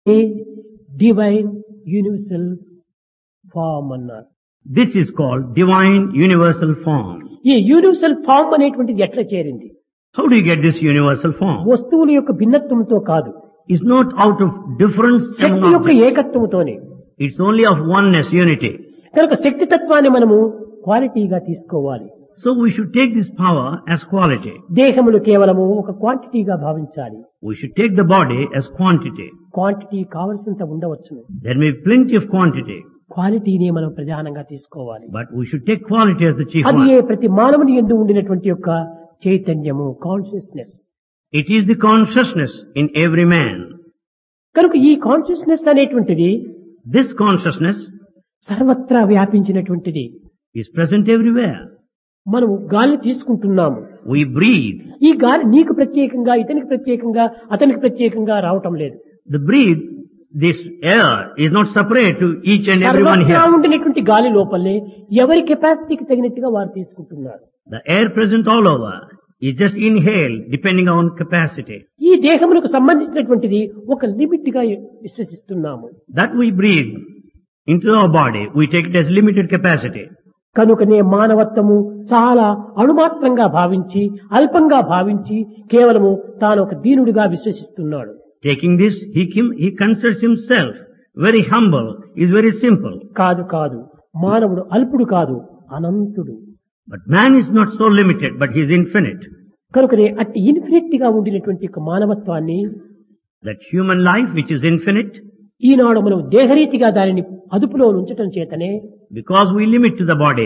ఏ divine universal form అన్నారు This is called divine universal form. ఈ universal form అనేటువంటిది ఎట్లా చేరింది How do you get this universal form? వస్తువుల యొక్క భిన్నత్వంతో కాదు It's not out of difference Shakti among యొక్క objects. ఏకత్వంతోనే It's only of oneness, unity. కనుక శక్తి తత్వాన్ని మనము క్వాలిటీగా తీసుకోవాలి So we should take this power as quality. దేహములు కేవలము ఒక క్వాంటిటీగా భావించాలి We should take the body as quantity. Quantity కావలసినంత ఉండవచ్చును There may be plenty of quantity, క్వాలిటీని మనం ప్రధానంగా తీసుకోవాలి but we should take quality as the chief అది one. ఏ ప్రతి మానవుని ఎందు ఉండినటువంటి యొక్క చైతన్యము consciousness It is the consciousness in every man. కనుక ఈ కాన్షియస్నెస్ అనేటువంటిది This consciousness సర్వత్రా వ్యాపించినటువంటిది is present everywhere. మనము గాలి తీసుకుంటున్నాము We breathe. ఈ గాలి నీకు ప్రత్యేకంగా ఇతనికి ప్రత్యేకంగా అతనికి ప్రత్యేకంగా రావటం లేదు The breathe, this air is not separate to each and everyone సర్వత్రా here. ఉండినటువంటి గాలి లోపలే ఎవరి కెపాసిటీకి తగినట్టుగా వారు తీసుకుంటున్నారు The air present all over is just inhaled depending on capacity. ఈ దేహములకు సంబంధించినటువంటిది ఒక లిమిట్ గా విశ్వసిస్తున్నాము That we breathe into our body, we take it as limited capacity. కనుకనే మానవత్వము చాలా అణుమాత్రంగా భావించి అల్పంగా భావించి కేవలము తాను ఒక దీనుడిగా విశ్వసిస్తున్నాడు Taking this, he, kim- he considers himself very humble, is very simple. కాదు కాదు మానవుడు అల్పుడు కాదు అనంతుడు But man is not so limited, but he is infinite. కనుకనే అట్టి ఇన్ఫినిట్ గా ఉండినటువంటి యొక్క మానవత్వాన్ని That human life, which is infinite, ఈనాడు మనం దేహరీతిగా దానిని అదుపులో ఉంచటం చేతనే because we limit to the body,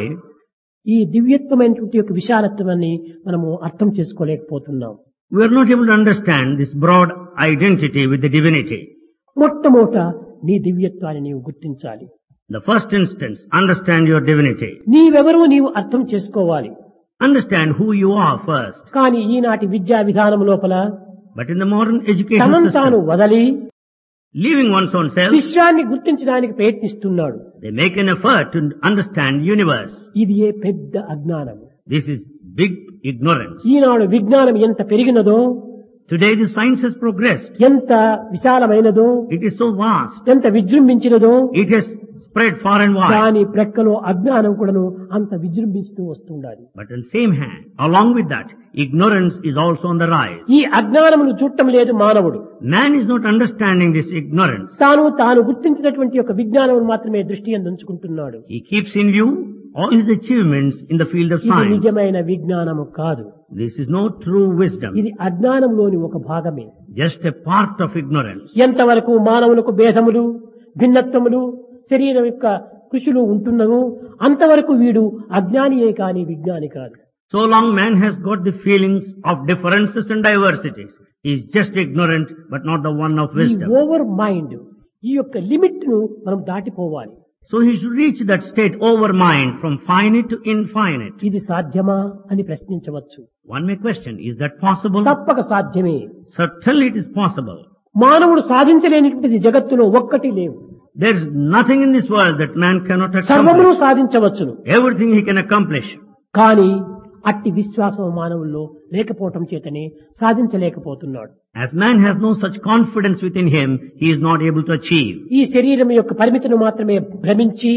ఈ దివ్యత్వమైనటువంటి యొక్క విశాలత్వాన్ని మనము అర్థం చేసుకోలేకపోతున్నాం we are not able to understand this broad identity with the divinity. మొట్టమొదట నీ దివ్యత్వాన్ని నీవు గుర్తించాలి The first instance, understand your divinity. నీవెవరో నీవు అర్థం చేసుకోవాలి Understand who you are first. కానీ ఈనాటి విద్యా విధానం లోపల But in the modern education తనను తాను system, వదలి leaving one's own self, విశ్వాన్ని గుర్తించడానికి ప్రయత్నిస్తున్నాడు they make an effort to understand universe. ఇది ఏ పెద్ద అజ్ఞానం This is big ignorance. ఈనాడు విజ్ఞానం ఎంత పెరిగినదో Today the science has progressed. ఎంత విశాలమైనదో It is so vast. ఎంత విజృంభించినదో It has spread far and wide. దాని ప్రక్కలో అజ్ఞానం కూడాను అంత విజృంభిస్తూ వస్తుండాలి But on the same hand, along with that, ignorance is also on the rise. ఈ అజ్ఞానమును చూడటం లేదు మానవుడు Man is not understanding this ignorance. తాను తాను గుర్తించినటువంటి యొక్క విజ్ఞానం మాత్రమే దృష్టి ఉంచుకుంటున్నాడు He keeps in view all his achievements in the field of ఇది science. నిజమైన విజ్ఞానము కాదు This is no true wisdom, ఇది అజ్ఞానంలోని ఒక భాగమే just a part of ignorance. ఎంతవరకు మానవులకు భేదములు భిన్నత్వములు శరీరం యొక్క కృషులు ఉంటున్నవో అంతవరకు వీడు అజ్ఞానియే కాని విజ్ఞాని కాదు So long man has got the feelings of differences and diversities. He is just ignorant, but not the one of ఈ wisdom. ఓవర్ మైండ్ ఈ యొక్క లిమిట్ ను మనం దాటిపోవాలి So he should reach that state over mind from finite to infinite. ఇది సాధ్యమా అని ప్రశ్నించవచ్చు One may question, is that possible? తప్పక సాధ్యమే Certainly it is possible. మానవుడు సాధించలేనిటువంటిది జగత్తులో ఒక్కటి లేవు There is nothing in this world that man cannot సర్వమును accomplish. సాధించవచ్చును Everything he can accomplish. కానీ అట్టి విశ్వాసం మానవుల్లో లేకపోవటం చేతనే సాధించలేకపోతున్నాడు As man has no such confidence within him, he is not able to achieve. ఈ శరీరం యొక్క పరిమితిని మాత్రమే భ్రమించి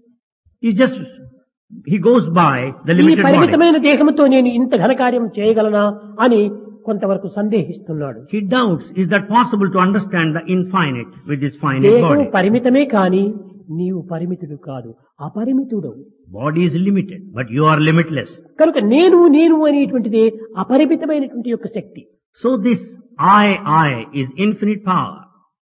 He just, he goes by the ఈ limited body. పరిమితమైన దేహంతో నేను ఇంత ఘనకార్యం చేయగలనా అని కొంతవరకు సందేహిస్తున్నాడు He doubts, is that possible to understand the infinite with this finite దేహం body? పరిమితమే కాని నీవు పరిమితుడు కాదు అపరిమితుడు Body is limited, but you are limitless. కనుక నేను నేను అనేటువంటిదే అపరిమితమైనటువంటి యొక్క శక్తి So this I, I is infinite power.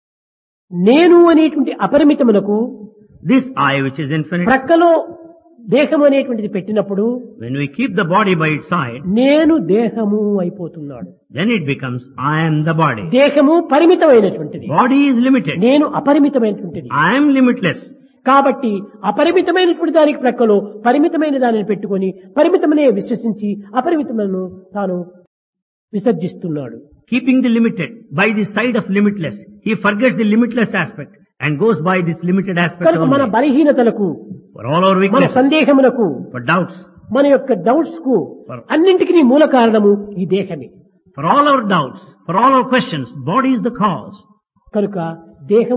నేను అనేటువంటి అపరిమితమునకు This I which is infinite, ప్రక్కలో దేహం అనేటువంటిది పెట్టినప్పుడు when we keep the body by its side, నేను దేహము అయిపోతున్నాడు then it becomes I am the body. దేహము పరిమితమైనటువంటిది Body is limited. నేను అపరిమితమైనటువంటిది I am limitless. కాబట్టి అపరిమితమైనటువంటి దానికి ప్రక్కలో పరిమితమైన దానిని పెట్టుకొని పరిమితమనే విశ్వసించి అపరిమితమైన తాను విసర్జిస్తున్నాడు Keeping the limited by the side of limitless, he forgets the limitless aspect and goes by this limited aspect కనుక మన only. బలహీనతలకు For all our మన weaknesses, సందేహములకు for doubts, మన యొక్క డౌట్స్ కు అన్నింటికి మూల కారణము ఈ దేహమే for all our doubts, for all our questions, body is the cause. కనుక దేహం